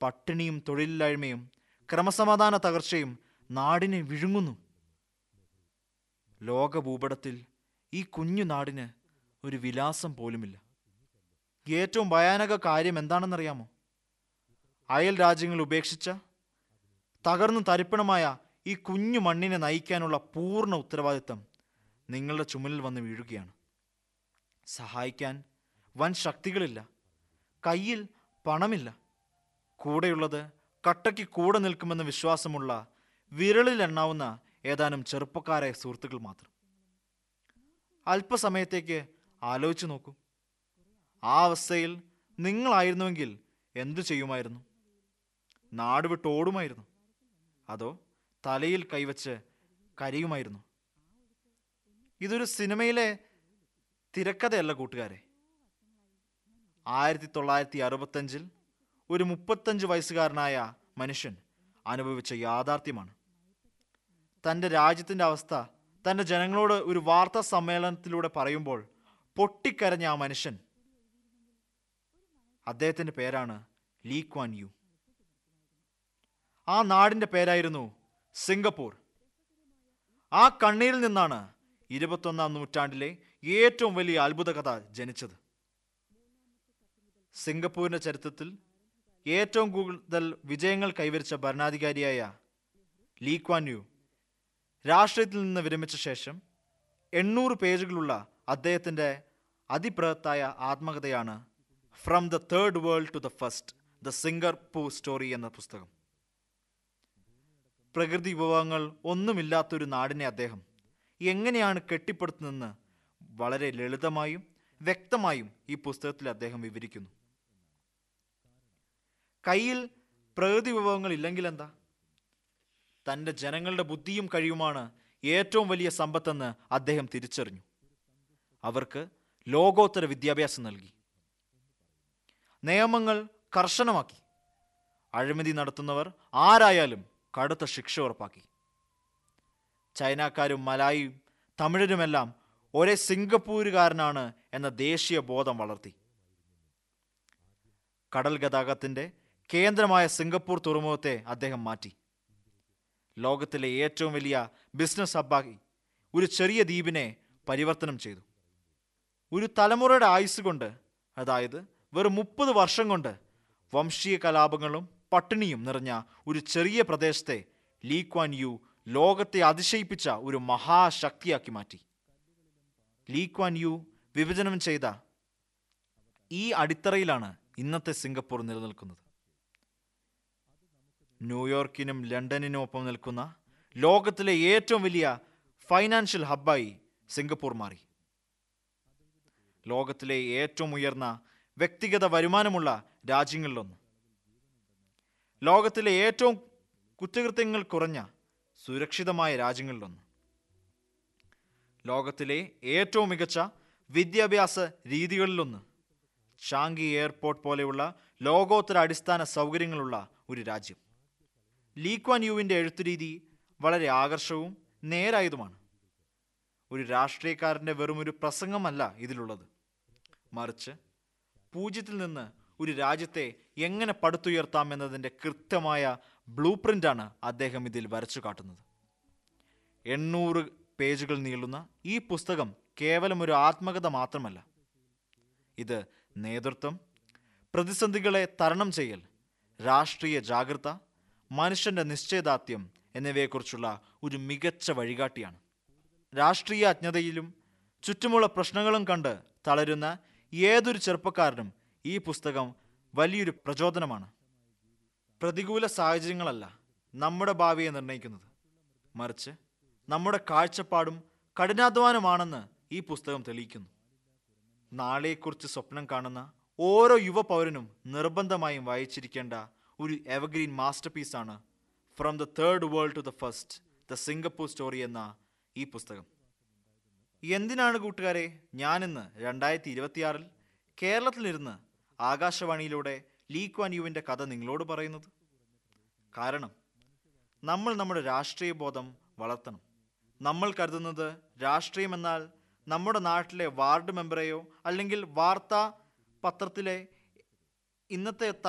പട്ടിണിയും തൊഴിലില്ലായ്മയും ക്രമസമാധാന തകർച്ചയും നാടിനെ വിഴുങ്ങുന്നു ലോകഭൂപടത്തിൽ ഈ കുഞ്ഞു നാടിന് ഒരു വിലാസം പോലുമില്ല ഏറ്റവും ഭയാനക കാര്യം എന്താണെന്നറിയാമോ അയൽ രാജ്യങ്ങൾ ഉപേക്ഷിച്ച തകർന്നു തരിപ്പണമായ ഈ കുഞ്ഞു മണ്ണിനെ നയിക്കാനുള്ള പൂർണ്ണ ഉത്തരവാദിത്തം നിങ്ങളുടെ ചുമലിൽ വന്ന് വീഴുകയാണ് സഹായിക്കാൻ വൻ ശക്തികളില്ല കയ്യിൽ പണമില്ല കൂടെയുള്ളത് കട്ടയ്ക്ക് കൂടെ നിൽക്കുമെന്ന് വിശ്വാസമുള്ള വിരളിലെണ്ണാവുന്ന ഏതാനും ചെറുപ്പക്കാരായ സുഹൃത്തുക്കൾ മാത്രം അല്പസമയത്തേക്ക് ആലോചിച്ചു നോക്കൂ ആ അവസ്ഥയിൽ നിങ്ങളായിരുന്നുവെങ്കിൽ എന്തു ചെയ്യുമായിരുന്നു നാട് വിട്ട് ഓടുമായിരുന്നു അതോ തലയിൽ കൈവച്ച് കരയുമായിരുന്നു ഇതൊരു സിനിമയിലെ തിരക്കഥയല്ല കൂട്ടുകാരെ ആയിരത്തി തൊള്ളായിരത്തി അറുപത്തഞ്ചിൽ ഒരു മുപ്പത്തഞ്ച് വയസ്സുകാരനായ മനുഷ്യൻ അനുഭവിച്ച യാഥാർത്ഥ്യമാണ് തൻ്റെ രാജ്യത്തിൻ്റെ അവസ്ഥ തൻ്റെ ജനങ്ങളോട് ഒരു വാർത്താ സമ്മേളനത്തിലൂടെ പറയുമ്പോൾ പൊട്ടിക്കരഞ്ഞ ആ മനുഷ്യൻ അദ്ദേഹത്തിൻ്റെ പേരാണ് ലീ ക്വാൻ യു ആ നാടിൻ്റെ പേരായിരുന്നു സിംഗപ്പൂർ ആ കണ്ണീരിൽ നിന്നാണ് ഇരുപത്തൊന്നാം നൂറ്റാണ്ടിലെ ഏറ്റവും വലിയ അത്ഭുത കഥ ജനിച്ചത് സിംഗപ്പൂരിന്റെ ചരിത്രത്തിൽ ഏറ്റവും കൂടുതൽ വിജയങ്ങൾ കൈവരിച്ച ഭരണാധികാരിയായ ലീ ക്വാൻ യു രാഷ്ട്രീയത്തിൽ നിന്ന് വിരമിച്ച ശേഷം എണ്ണൂറ് പേജുകളുള്ള അദ്ദേഹത്തിൻ്റെ അതിബൃഹത്തായ ആത്മകഥയാണ് from the third world to the first the Singapore story എന്ന പുസ്തകം പ്രകൃതി വിഭവങ്ങൾ ഒന്നുമില്ലാത്തൊരു നാടിനെ അദ്ദേഹം എങ്ങനെയാണ് കെട്ടിപ്പടുത്തുന്നതെന്ന് വളരെ ലളിതമായും വ്യക്തമായും ഈ പുസ്തകത്തിൽ അദ്ദേഹം വിവരിക്കുന്നു കയ്യിൽ പ്രകൃതി വിഭവങ്ങൾ ഇല്ലെങ്കിൽ എന്താ തൻ്റെ ജനങ്ങളുടെ ബുദ്ധിയും കഴിവുമാണ് ഏറ്റവും വലിയ സമ്പത്തെന്ന് അദ്ദേഹം തിരിച്ചറിഞ്ഞു അവർക്ക് ലോകോത്തര വിദ്യാഭ്യാസം നൽകി നിയമങ്ങൾ കർശനമാക്കി അഴിമതി നടത്തുന്നവർ ആരായാലും കടുത്ത ശിക്ഷ ഉറപ്പാക്കി ചൈനക്കാരും മലായും തമിഴരുമെല്ലാം ഒരേ സിംഗപ്പൂരുകാരനാണ് എന്ന ദേശീയ ബോധം വളർത്തി കടൽ ഗതാഗതത്തിന്റെ കേന്ദ്രമായ സിംഗപ്പൂർ തുറമുഖത്തെ അദ്ദേഹം മാറ്റി ലോകത്തിലെ ഏറ്റവും വലിയ ബിസിനസ് ഹബ്ബാക്കി ഒരു ചെറിയ ദ്വീപിനെ പരിവർത്തനം ചെയ്തു ഒരു തലമുറയുടെ ആയുസ് കൊണ്ട് അതായത് വെറും മുപ്പത് വർഷം കൊണ്ട് വംശീയ കലാപങ്ങളും പട്ടിണിയും നിറഞ്ഞ ഒരു ചെറിയ പ്രദേശത്തെ ലീ ക്വാൻ യു ലോകത്തെ അതിശയിപ്പിച്ച ഒരു മഹാശക്തിയാക്കി മാറ്റി ലീ ക്വാൻ യു വിഭജനം ചെയ്ത ഈ അടിത്തറയിലാണ് ഇന്നത്തെ സിംഗപ്പൂർ നിലനിൽക്കുന്നത് ന്യൂയോർക്കിനും ലണ്ടനിനും ഒപ്പം നിൽക്കുന്ന ലോകത്തിലെ ഏറ്റവും വലിയ ഫൈനാൻഷ്യൽ ഹബ്ബായി സിംഗപ്പൂർ മാറി ലോകത്തിലെ ഏറ്റവും ഉയർന്ന വ്യക്തിഗത വരുമാനമുള്ള രാജ്യങ്ങളിലൊന്ന് ലോകത്തിലെ ഏറ്റവും കുറ്റകൃത്യങ്ങൾ കുറഞ്ഞ സുരക്ഷിതമായ രാജ്യങ്ങളിലൊന്ന് ലോകത്തിലെ ഏറ്റവും മികച്ച വിദ്യാഭ്യാസ രീതികളിലൊന്ന് ഷാങ്കി എയർപോർട്ട് പോലെയുള്ള ലോകോത്തര അടിസ്ഥാന സൗകര്യങ്ങളുള്ള ഒരു രാജ്യം ലീക്വാൻ യുവിൻ്റെ എഴുത്തുരീതി വളരെ ആകർഷകവും നേരായതുമാണ് ഒരു രാഷ്ട്രീയക്കാരൻ്റെ വെറും ഒരു പ്രസംഗമല്ല ഇതിലുള്ളത് മറിച്ച് പൂജ്യത്തിൽ നിന്ന് ഒരു രാജ്യത്തെ എങ്ങനെ പടുത്തുയർത്താം എന്നതിൻ്റെ കൃത്യമായ ബ്ലൂ പ്രിൻ്റാണ് അദ്ദേഹം ഇതിൽ വരച്ചു കാട്ടുന്നത് എണ്ണൂറ് പേജുകൾ നീളുന്ന ഈ പുസ്തകം കേവലം ഒരു ആത്മകഥ മാത്രമല്ല ഇത് നേതൃത്വം പ്രതിസന്ധികളെ തരണം ചെയ്യൽ രാഷ്ട്രീയ ജാഗ്രത മനുഷ്യന്റെ നിശ്ചയദാർഢ്യം എന്നിവയെക്കുറിച്ചുള്ള ഒരു മികച്ച വഴികാട്ടിയാണ് രാഷ്ട്രീയ അജ്ഞതയിലും ചുറ്റുമുള്ള പ്രശ്നങ്ങളും കണ്ട് തളരുന്ന ഏതൊരു ചെറുപ്പക്കാരനും ഈ പുസ്തകം വലിയൊരു പ്രചോദനമാണ് പ്രതികൂല സാഹചര്യങ്ങളല്ല നമ്മുടെ ഭാവിയെ നിർണ്ണയിക്കുന്നത് മറിച്ച് നമ്മുടെ കാഴ്ചപ്പാടും കഠിനാധ്വാനമാണെന്ന് ഈ പുസ്തകം തെളിയിക്കുന്നു നാളെക്കുറിച്ച് സ്വപ്നം കാണുന്ന ഓരോ യുവ പൗരനും നിർബന്ധമായും വായിച്ചിരിക്കേണ്ട ഒരു എവർഗ്രീൻ മാസ്റ്റർ പീസാണ് from the third world to the first the Singapore story എന്ന ഈ പുസ്തകം എന്തിനാണ് കൂട്ടുകാരെ ഞാനിന്ന് രണ്ടായിരത്തി ഇരുപത്തിയാറിൽ കേരളത്തിലിരുന്ന് ആകാശവാണിയിലൂടെ ലീ ക്വാൻ യുവിൻ്റെ കഥ നിങ്ങളോട് പറയുന്നത് കാരണം നമ്മൾ നമ്മുടെ രാഷ്ട്രീയ ബോധം വളർത്തണം നമ്മൾ കരുതുന്നത് രാഷ്ട്രീയമെന്നാൽ നമ്മുടെ നാട്ടിലെ വാർഡ് മെമ്പറെയോ അല്ലെങ്കിൽ വാർത്താ പത്രത്തിലെ ഇന്നത്തെ